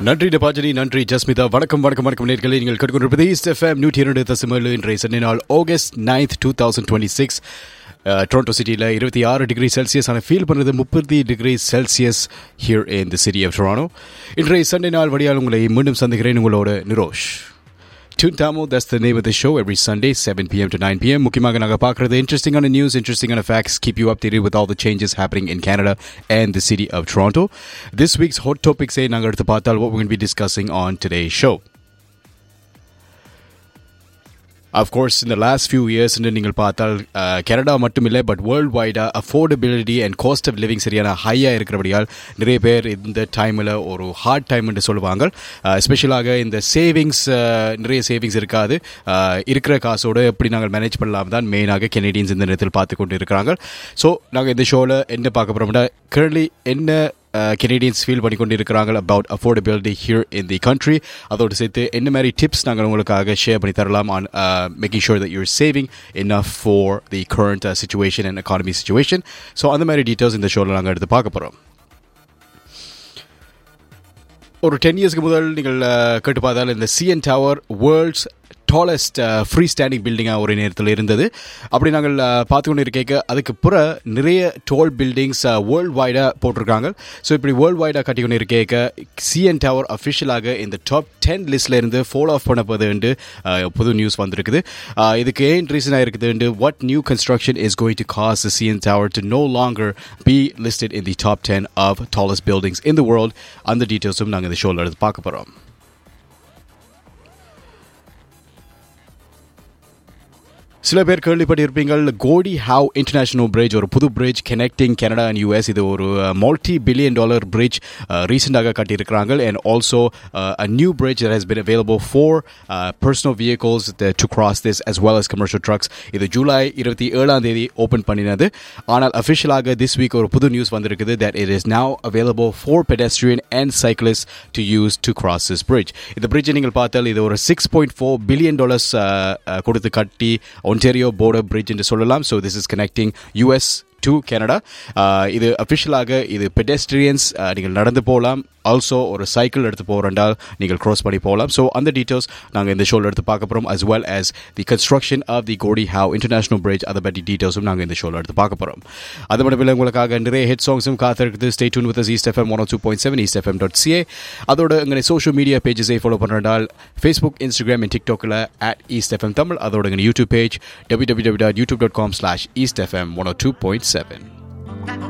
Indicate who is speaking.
Speaker 1: நன்றி டபாஜனி நன்றி ஜஸ்மிதா வணக்கம் வணக்கம் வணக்கம் நேர்களை நீங்கள் கேட்டுக்கொண்டிருப்பது ஈஸ்ட் எஃப்எம் நூற்றி இரண்டு தசமேழு இன்றைய சனி நாள் August ninth two thousand twenty six Toronto சிட்டியில் இருபத்தி ஆறு டிகிரி செல்சியஸ் ஆனால் ஃபீல் பண்ணுறது முப்பத்தி degree Celsius here in the city of Toronto இன்றைய சண்டே நாள் வழியால் உங்களை மீண்டும் சந்திக்கிறேன் உங்களோட Nirosh Tune Tamil, that's the name of the show every Sunday, 7 p.m. to 9 p.m. முக்கியமாக நாங்கள் பார்க்குறது இன்ட்ரெஸ்டிங்கான நியூஸ் இன்ட்ரெஸ்டிங்கான facts keep you updated with all the changes happening in Canada and the city of Toronto. This week's hot topics say நாங்கள் எடுத்து பார்த்தால் what we're going to be discussing on today's show. Of course, in the last few years, நீங்கள் பார்த்தால் Canada மட்டும் இல்லை but world வைடாக affordability and cost of living சரியான ஹையாக இருக்கிறபடியால் நிறைய பேர் இந்த டைமில் ஒரு ஹார்ட் டைம் என்று சொல்லுவாங்க எஸ்பெஷலாக இந்த சேவிங்ஸ் நிறைய சேவிங்ஸ் இருக்காது இருக்கிற காசோடு எப்படி நாங்கள் மேனேஜ் பண்ணலாம் தான் மெயினாக கெனடியன்ஸ் இந்த நேரத்தில் பார்த்து கொண்டு இருக்கிறாங்க ஸோ நாங்கள் இந்த ஷோவில் என்ன பார்க்க போகிறோம்னா கரண்ட்லி என்ன கெனடியன்ஸ் ஃபீல் பண்ணி கொண்டு இருக்கிறாங்க about affordability here in the country அதோடு சேர்த்து என்ன மாதிரி டிப்ஸ் நாங்கள் உங்களுக்காக ஷேர் பண்ணி தரலாம் on making sure that your saving enough for the current situation and economy situation so அந்த மாதிரி டீட்டெயில்ஸ் இந்த ஷோவில் நாங்கள் எடுத்து பார்க்க போகிறோம் ஒரு டென் இயர்ஸ்க்கு முதல் நீங்கள் கேட்டு பார்த்தால் இந்த CN tower world's tallest free standing பில்டிங்காக ஒரு நேரத்தில் இருந்தது அப்படி நாங்கள் பார்த்து கொண்டு இருக்க அதுக்கு புற நிறைய டோல் பில்டிங்ஸ் வேர்ல்டு வைடாக போட்டிருக்காங்க ஸோ இப்படி வேர்ல்டு வைடாக கட்டி கொண்டு இருக்க சிஎன் டவர் அஃபிஷியலாக இந்த டாப் டென் லிஸ்ட்ல இருந்து ஃபாலோ ஆஃப் பண்ணப்போது புது நியூஸ் வந்திருக்குது இதுக்கு ஏன் ரீசனாக இருக்குதுண்டு what new construction is going to cause CN tower to no longer be listed in the top ten of tallest buildings in the world அந்த டீட்டெயில்ஸும் நாங்கள் இந்த ஷோவில் எடுத்து பார்க்க போகிறோம் சில பேர் கேள்விப்பட்டிருப்பீங்கள் கோடி ஹாவ் இன்டர்நேஷனல் பிரிட்ஜ் ஒரு புது bridge connecting Canada and US இது ஒரு மல்டி பில்லியன் டாலர் பிரிட்ஜ் ரீசெண்டாக கட்டியிருக்கிறாங்க and also a new bridge has been available for personal vehicles to cross this as well as commercial trucks இது ஜூலை இருபத்தி ஏழாம் தேதி ஓப்பன் பண்ணினது ஆனால் அஃபிஷியலாக திஸ் வீக் ஒரு புது நியூஸ் வந்திருக்குது that it is now available for pedestrian and cyclist to use to cross this bridge இந்த பிரிட்ஜை நீங்கள் பார்த்தால் இது ஒரு six point four billion dollars கொடுத்து கட்டி ஒன்டேரியோ போர்டர் பிரிட்ஜ் என்று சொல்லலாம் so this is connecting US to Canada இது அஃபிஷியலாக இது பெடஸ்ட்ரியன்ஸ் நீங்கள் நடந்து போகலாம் ஆல்சோ ஒரு சைக்கிள் எடுத்து போகிறண்டால் நீங்கள் க்ராஸ் பண்ணி போகலாம் ஸோ அந்த டீட்டெயில்ஸ் நாங்கள் இந்த ஷோவில் எடுத்து பார்க்க போகிறோம் as well as the construction of the Gordie Howe international bridge அதை பற்றி டீட்டெயில்ஸும் நாங்கள் இந்த ஷோவில் எடுத்து பார்க்க போகிறோம் அது மட்டும் இல்லை உங்களுக்காக நிறைய ஹிட் சாங்ஸும் காத்திருக்குது stay tuned with East FM one two point seven East FM dot CA அதோட எங்களை சோஷியல் மீடியா பேஜஸை ஃபாலோ பண்ணுறால் ஃபேஸ்புக் இன்ஸ்டாகிராம் அண்ட் டிக்டாக்கில் அட் ஈஸ்ட் எஃப்எம் தமிழ் அதோட எங்கள் YouTube page W W dot YouTube dot com slash East FM one two point seven